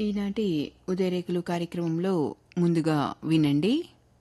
ఈనాటి ఉదయరేకులు కార్యక్రమంలో ముందుగా వినండి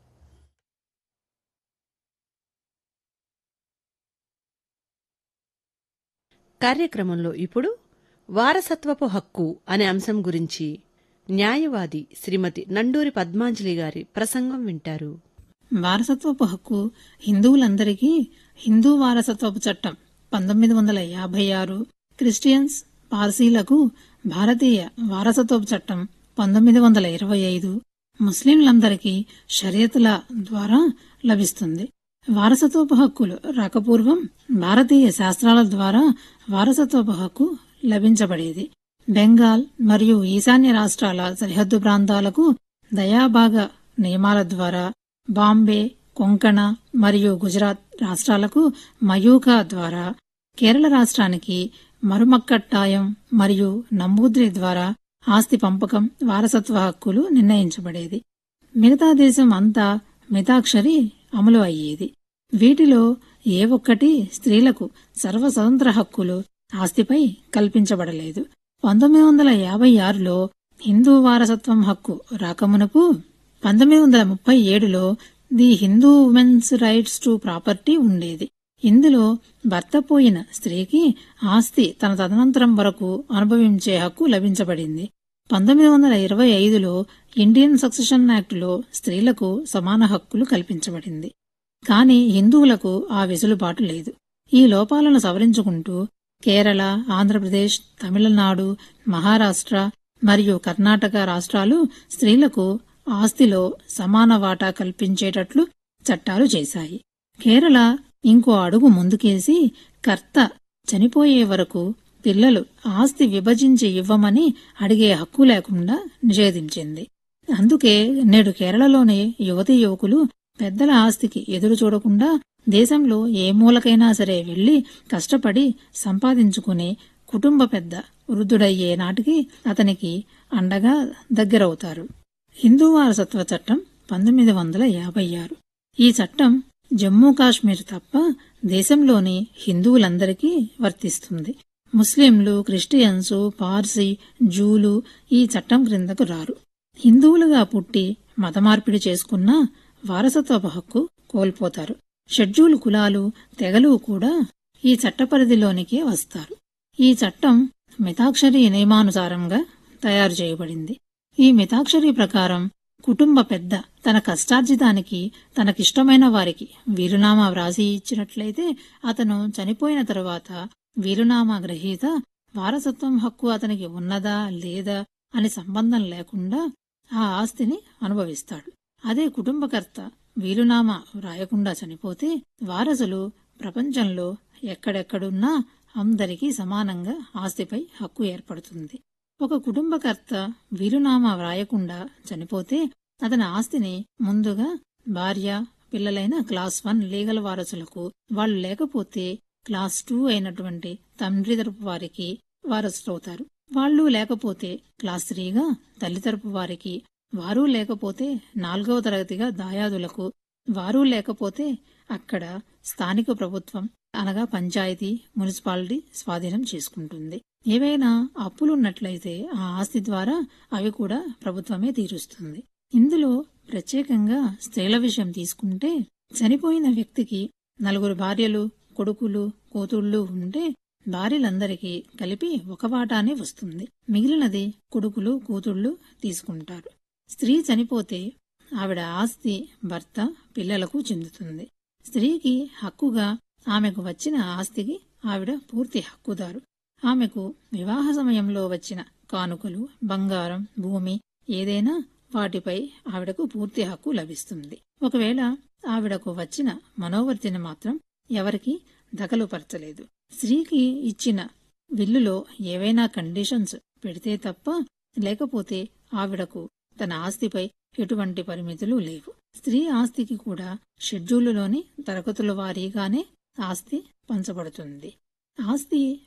కార్యక్రమంలో ఇప్పుడు వారసత్వపు హక్కు అనే అంశం గురించి న్యాయవాది శ్రీమతి నండూరి పద్మాంజలి గారి ప్రసంగం వింటారు వారసత్వపు హక్కు హిందువులందరికీ హిందూ వారసత్వపు చట్టం పంతొమ్మిది వందల యాభై ఆరు క్రిస్టియన్స్ పార్సీలకు భారతీయ వారసత్వపు చట్టం పంతొమ్మిది వందల ఇరవై ఐదు ముస్లింలందరికీ షరియతుల ద్వారా లభిస్తుంది వారసత్వపు హక్కులు రాకపూర్వం భారతీయ శాస్త్రాల ద్వారా వారసత్వపు హక్కు లభించబడేది బెంగాల్ మరియు ఈశాన్య రాష్ట్రాల సరిహద్దు ప్రాంతాలకు దయాభాగ నియమాల ద్వారా బాంబే కొంకణ మరియు గుజరాత్ రాష్ట్రాలకు మయూకా ద్వారా కేరళ రాష్ట్రానికి మరుమక్కట్టాయం మరియు నంబూద్రి ద్వారా ఆస్తి పంపకం వారసత్వ హక్కులు నిర్ణయించబడేది మిగతా దేశం అంతా మితాక్షరి అమలు అయ్యేది వీటిలో ఏ ఒక్కటి స్త్రీలకు సర్వస్వతంత్ర హక్కులు ఆస్తిపై కల్పించబడలేదు పంతొమ్మిది వందల యాభై ఆరులో హిందూ వారసత్వం హక్కు రాకమునపు పంతొమ్మిది వందల ముప్పై ఏడులో the Hindu women's rights to property ఉండేది ఇందులో భర్త పోయిన స్త్రీకి ఆస్తి తన తదనంతరం వరకు అనుభవించే హక్కు లభించబడింది పంతొమ్మిది వందల ఇరవై ఐదులో ఇండియన్ సక్సెషన్ యాక్టులో స్త్రీలకు సమాన హక్కులు కల్పించబడింది కాని హిందువులకు ఆ వెసులుబాటు లేదు ఈ లోపాలను సవరించుకుంటూ కేరళ ఆంధ్రప్రదేశ్ తమిళనాడు మహారాష్ట్ర మరియు కర్ణాటక రాష్ట్రాలు స్త్రీలకు ఆస్తిలో సమాన వాటా కల్పించేటట్లు చట్టాలు చేశాయి కేరళ ఇంకో అడుగు ముందుకేసి కర్త చనిపోయే వరకు పిల్లలు ఆస్తి విభజించి ఇవ్వమని అడిగే హక్కు లేకుండా నిషేధించింది అందుకే నేడు కేరళలోని యువతీ యువకులు పెద్దల ఆస్తికి ఎదురు చూడకుండా దేశంలో ఏ మూలకైనా సరే వెళ్లి కష్టపడి సంపాదించుకుని కుటుంబ పెద్ద వృద్ధుడయ్యే నాటికి అతనికి అండగా దగ్గరవుతారు హిందూ వారసత్వ చట్టం పంతొమ్మిది వందల యాభై ఆరు ఈ చట్టం జమ్మూ కాశ్మీర్ తప్ప దేశంలోని హిందువులందరికీ వర్తిస్తుంది ముస్లింలు క్రిస్టియన్స్ పార్సీ జూలు ఈ చట్టం క్రిందకు రారు హిందువులుగా పుట్టి మతమార్పిడి చేసుకున్న వారసత్వపు హక్కు కోల్పోతారు షెడ్యూల్ కులాలు తెగలు కూడా ఈ చట్ట పరిధిలోనికి వస్తారు ఈ చట్టం మితాక్షరి నియమానుసారంగా తయారు చేయబడింది ఈ మితాక్షరి ప్రకారం కుటుంబ పెద్ద తన కష్టార్జితానికి తనకిష్టమైన వారికి వీరునామా వ్రాసి ఇచ్చినట్లయితే అతను చనిపోయిన తరువాత వీరునామా గ్రహీత వారసత్వం హక్కు అతనికి ఉన్నదా లేదా అని సంబంధం లేకుండా ఆ ఆస్తిని అనుభవిస్తాడు అదే కుటుంబకర్త వీలునామా వ్రాయకుండా చనిపోతే వారసులు ప్రపంచంలో ఎక్కడెక్కడున్నా అందరికీ సమానంగా ఆస్తిపై హక్కు ఏర్పడుతుంది ఒక కుటుంబకర్త వీలునామా వ్రాయకుండా చనిపోతే అతని ఆస్తిని ముందుగా భార్య పిల్లలైన క్లాస్ వన్ లీగల్ వారసులకు వాళ్ళు లేకపోతే క్లాస్ టూ అయినటువంటి తండ్రి తరపు వారికి వారసులవుతారు వాళ్ళు లేకపోతే క్లాస్ త్రీగా తల్లి తరపు వారికి వారు లేకపోతే నాలుగవ తరగతిగా దాయాదులకు వారు లేకపోతే అక్కడ స్థానిక ప్రభుత్వం అనగా పంచాయతీ మున్సిపాలిటీ స్వాధీనం చేసుకుంటుంది ఏవైనా అప్పులున్నట్లయితే ఆ ఆస్తి ద్వారా అవి కూడా ప్రభుత్వమే తీరుస్తుంది ఇందులో ప్రత్యేకంగా స్త్రీల విషయం తీసుకుంటే చనిపోయిన వ్యక్తికి నలుగురు భార్యలు కొడుకులు కూతుళ్లు ఉంటే భార్యలందరికీ కలిపి ఒక వాటానే వస్తుంది మిగిలినది కొడుకులు కూతుళ్లు తీసుకుంటారు స్త్రీ చనిపోతే ఆవిడ ఆస్తి భర్త పిల్లలకు చెందుతుంది స్త్రీకి హక్కుగా ఆమెకు వచ్చిన ఆస్తికి ఆవిడ పూర్తి హక్కుదారు ఆమెకు వివాహ సమయంలో వచ్చిన కానుకలు బంగారం భూమి ఏదైనా వాటిపై ఆవిడకు పూర్తి హక్కు లభిస్తుంది ఒకవేళ ఆవిడకు వచ్చిన మనోవర్తిని మాత్రం ఎవరికి దఖలుపరచలేదు స్త్రీకి ఇచ్చిన విల్లులో ఏవైనా కండిషన్స్ పెడితే తప్ప లేకపోతే ఆవిడకు తన ఆస్తిపై ఎటువంటి పరిమితులు లేవు స్త్రీ ఆస్తికి కూడా షెడ్యూలులోని తరగతుల వారీగానే ఆస్తి పంచబడుతుంది ఆస్తి